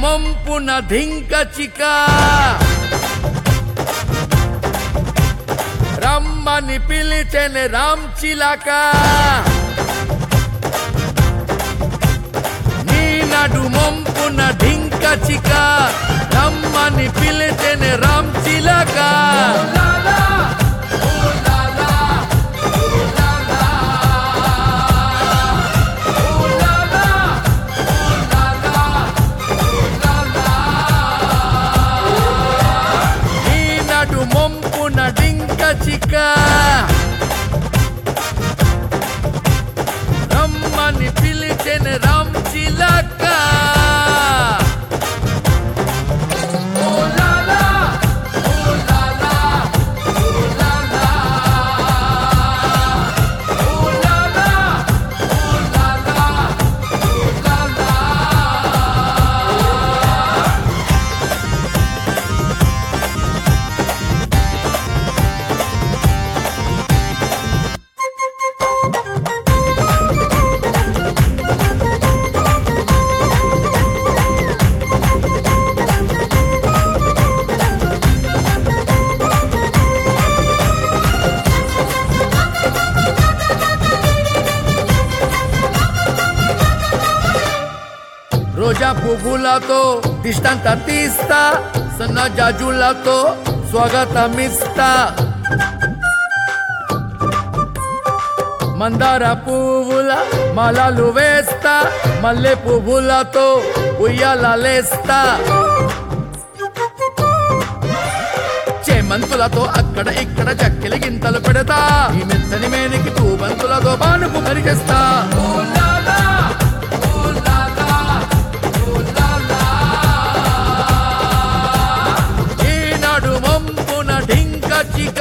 మంపున ధింక చిక రమ్మని పిలిచెని రామ్ చిలక నీ నడు మంపున ఢింక చిక రమ్మని పిలిచెని రామ్ చిలక నీ నడు మంపున డింక చిక రమ్మని పిలిచెని రామ్ చిలక రోజా పువ్వులతో దిష్టంత తీస్తా సన్న జాజులతో స్వాగతమిస్తా మందార పువ్వుల మాలలు వేస్తా మల్లె పువ్వులతో ఉయ్యాలేస్తా చేమంతులతో అక్కడ ఇక్కడ చక్కెలి గింతలు పెడతా ఈ మెత్తని మేనికి తూబంతులతో పానుపు కరిగేస్తా ఈనాడు మంపున ఢింక చిక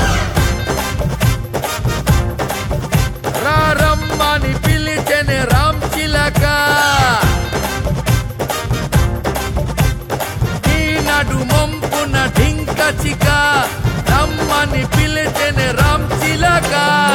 రారమ్మని పిలిచెని రామ్ చిలక ఈనాడు మంపున ఢింక చిక రమ్మని పిలిచెని రామ్ చిలక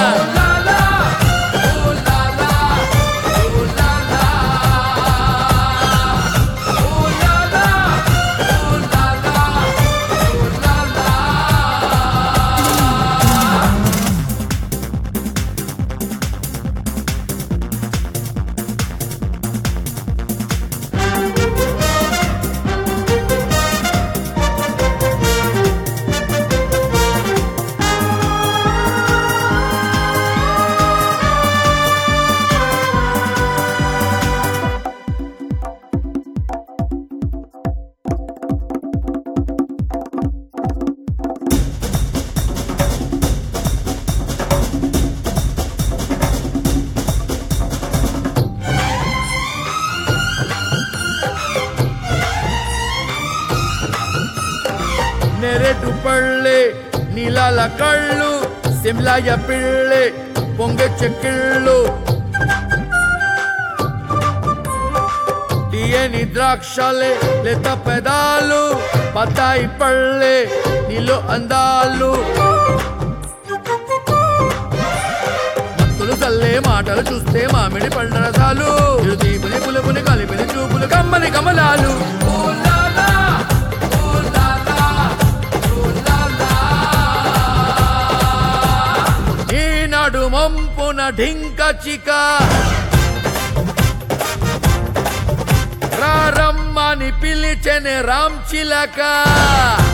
నెరెటు పళ్ళే నీలాల కళ్ళు సిమ్లాయ పిళ్ళే పొంగె చెక్కిళ్ళు తీయని ద్రాక్షలే లేత పెదాలు బత్తాయి పళ్ళే నీలో అందాలు మత్తులు చల్లే మాటలు చూస్తే మామిడి పండ్ల రసాలు ఇరు తీపుని పులుపుని కలిపిని చూపులు కమ్మని కమలాలు ఈనాడు మంపున ఢింక చిక రారమ్మని పిలిచెని రామ్ చిలక